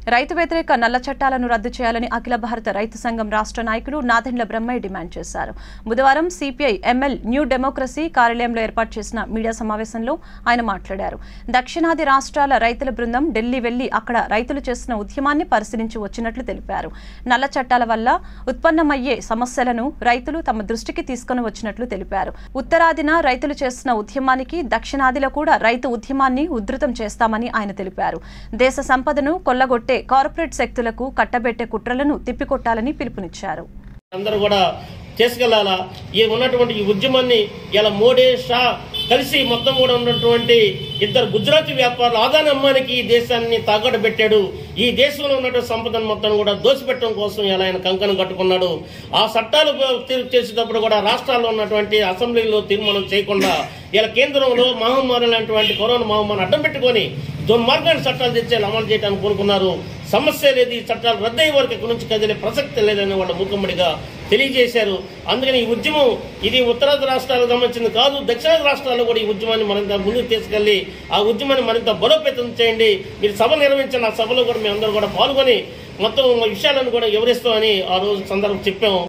రైతు వ్యతిరేక నల్ల చట్టాలను రద్దు చేయాలని అఖిల భారత రైతు సంఘం రాష్ట్ర నాయకుడు నాదెండ్ల బ్రహ్మయ్య డిమాండ్ చేశారు బుధవారం సిపిఐ ఎంఎల్ న్యూ డెమోక్రసీ కార్యాలయంలో ఏర్పాటు చేసిన మీడియా సమావేశంలో ఆయన మాట్లాడారు దక్షిణాది రాష్ట్రాల రైతుల బృందం ఢిల్లీ వెళ్లి అక్కడ రైతులు చేసిన ఉద్యమాన్ని పరిశీలించి వచ్చినట్లు తెలిపారు నల్ల చట్టాల వల్ల ఉత్పన్నమయ్యే సమస్యలను రైతులు తమ దృష్టికి తీసుకుని వచ్చినట్లు తెలిపారు ఉత్తరాదిన రైతులు చేస్తున్న ఉద్యమానికి దక్షిణాదిలో కూడా రైతు ఉద్యమాన్ని ఉధృతం చేస్తామని ఆయన తెలిపారు దేశ సంపదను కొల్లగొట్టే కార్పొరేట్ శక్తులకు కట్టబెట్టే కుట్రలను తిప్పికొట్టాలని పిలుపునిచ్చారు అందరూ కూడా చేసుకెళ్లాలా ఈ ఉన్నటువంటి ఈ ఉద్యమాన్ని ఇలా మోడీ షా కలిసి మొత్తం కూడా ఉన్నటువంటి ఇద్దరు గుజరాతీ వ్యాపారులు ఆదాని అమ్మానికి ఈ దేశాన్ని తాకట్టు పెట్టాడు ఈ దేశంలో ఉన్నటువంటి సంపదను మొత్తం కూడా దోసిపెట్టడం కోసం ఇలా ఆయన కంకణం కట్టుకున్నాడు ఆ చట్టాలు తీర్పు చేసేటప్పుడు కూడా రాష్ట్రాల్లో ఉన్నటువంటి అసెంబ్లీలో తీర్మానం చేయకుండా ఇలా కేంద్రంలో మహమ్మారి లాంటి కరోనా మహమ్మారి అడ్డం పెట్టుకొని దుర్మార్గాన్ని చట్టాలు తెచ్చి అమలు చేయడానికి కోరుకున్నారు సమస్య లేదు ఈ చట్టాలు రద్దయ్యే వరకు ఇక్కడి నుంచి కదిలే ప్రసక్తి లేదని వాళ్ళు ముఖమ్మడిగా తెలియజేశారు అందుకని ఈ ఉద్యమం ఇది ఉత్తరాది రాష్ట్రాలకు సంబంధించింది కాదు దక్షిణాది రాష్ట్రాల్లో కూడా ఈ ఉద్యమాన్ని మరింత ముందుకు తీసుకెళ్లి ఆ ఉద్యమాన్ని మరింత బలోపేతం చేయండి మీరు సభ నిర్వహించిన ఆ సభలో కూడా మేము అందరూ కూడా పాల్గొని మొత్తం విషయాలను కూడా వివరిస్తామని ఆ రోజు సందర్భం చెప్పాము